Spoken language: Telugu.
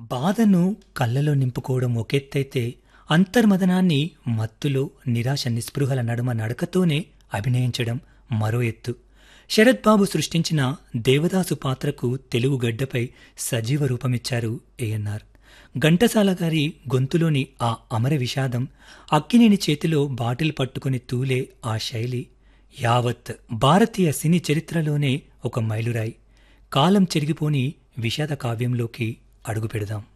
బాధను కళ్ళలో నింపుకోవడం ఒకెత్తైతే అంతర్మదనాన్ని మత్తులో నిరాశ నిస్పృహల నడుమ నడకతోనే అభినయించడం మరో ఎత్తు శరత్ బాబు సృష్టించిన దేవదాసు పాత్రకు తెలుగు గడ్డపై సజీవ రూపమిచ్చారు ఏఎన్ఆర్ ఘంటసాల గారి గొంతులోని ఆ అమర విషాదం అక్కినేని చేతిలో బాటిల్ పట్టుకుని తూలే ఆ శైలి యావత్ భారతీయ సినీ చరిత్రలోనే ఒక మైలురాయి కాలం చెరిగిపోని విషాద కావ్యంలోకి అడుగు పెడదాం